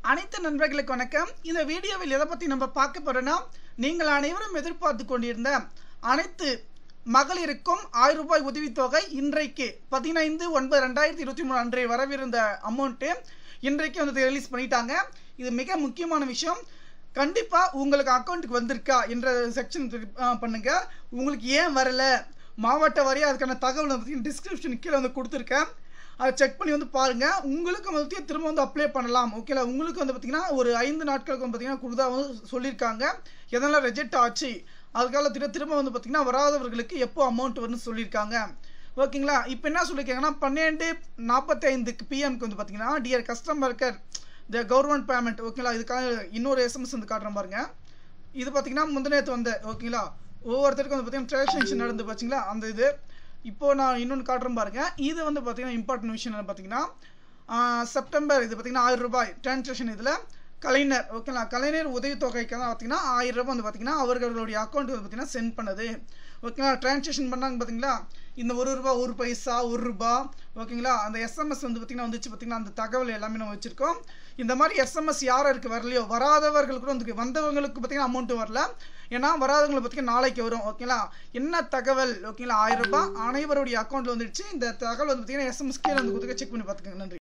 அனைத்து நண்பர்களுக்கு வணக்கம் இந்த வீடியோவில் எதை பற்றி நம்ம பார்க்க போறோம்னா நீங்கள் அனைவரும் எதிர்பார்த்து கொண்டிருந்த அனைத்து மகளிருக்கும் ஆயிரம் ரூபாய் உதவித்தொகை இன்றைக்கு பதினைந்து ஒன்பது ரெண்டாயிரத்தி இருபத்தி மூணு அன்றைய வரவிருந்த அமௌண்ட்டு இன்றைக்கு வந்து ரிலீஸ் பண்ணிட்டாங்க இது மிக முக்கியமான விஷயம் கண்டிப்பாக உங்களுக்கு அக்கௌண்ட்டுக்கு வந்திருக்கா என்ற செக்ஷன் பண்ணுங்க உங்களுக்கு ஏன் வரல மாவட்ட வாரியாக அதுக்கான தகவல் வந்து டிஸ்கிரிப்ஷன் கீழே வந்து கொடுத்துருக்கேன் அதை செக் பண்ணி வந்து பாருங்கள் உங்களுக்கு வந்து திரும்ப வந்து அப்ளை பண்ணலாம் ஓகேல உங்களுக்கு வந்து பார்த்தீங்கன்னா ஒரு ஐந்து நாட்களுக்கு வந்து பார்த்தீங்கன்னா கொடுத்தா வந்து சொல்லியிருக்காங்க எதனால் ரிஜெக்ட் ஆச்சு அதுக்காக திரும்ப திரும்ப வந்து பார்த்தீங்கன்னா வராதவர்களுக்கு எப்போ அமௌண்ட் வரும்னு சொல்லியிருக்காங்க ஓகேங்களா இப்போ என்ன சொல்லியிருக்காங்கன்னா பன்னெண்டு நாற்பத்தி ஐந்துக்கு பிஎம்க்கு வந்து பார்த்தீங்கன்னா dear customer care the government payment ஓகேங்களா இதுக்காக இன்னொரு எஸ்எம்எஸ் வந்து காட்டுறேன் பாருங்க இது பார்த்தீங்கன்னா முந்தினேத்து வந்த ஓகேங்களா ஒவ்வொருத்தருக்கும் வந்து பார்த்தீங்கன்னா டிரான்சாக்ஷன் நடந்து பார்த்தீங்களா அந்த இது இப்போ நான் இன்னொன்று காட்டுறேன் பாருங்க இது வந்து பார்த்தீங்கன்னா இம்பார்ட்டன்ட் விஷயம் என்ன பார்த்தீங்கன்னா செப்டம்பர் இது பார்த்தீங்கன்னா ஆயிரம் ரூபாய் டிரான்சாக்ஷன் இதில் கலைஞர் ஓகேங்களா கலைஞர் உதவித்தொகைக்கு தான் பார்த்தீங்கன்னா ஆயிரம் ரூபாய் வந்து பார்த்தீங்கன்னா அவர்களுடைய அக்கௌண்ட் வந்து பார்த்தீங்கன்னா சென்ட் பண்ணது ஓகேங்களா டிரான்சாக்ஷன் பண்ணாங்க பார்த்தீங்களா இந்த ஒரு ரூபா ஒரு பைசா ஒரு ரூபா ஓகேங்களா அந்த எஸ்எம்எஸ் வந்து பார்த்தீங்கன்னா வந்துச்சு பார்த்தீங்கன்னா அந்த தகவல் எல்லாமே நம்ம வச்சுருக்கோம் இந்த மாதிரி எஸ்எம்எஸ் யாருக்கு வரலையோ வராதவர்கள் கூட வந்து வந்தவங்களுக்கு பார்த்தீங்கன்னா அமௌண்ட்டு வரல ஏன்னா வராதவங்களை பார்த்தீங்கன்னா நாளைக்கு வரும் ஓகேங்களா என்ன தகவல் ஓகேங்களா ஆயிரம் ரூபாய் அனைவருடைய அக்கௌண்ட்டில் வந்துடுச்சு இந்த தகவல் வந்து பார்த்தீங்கன்னா எஸ்எம்எஸ் கீழே வந்து கொடுத்துக்க செக் பண்ணி பார்த்துக்கோங்க நன்றி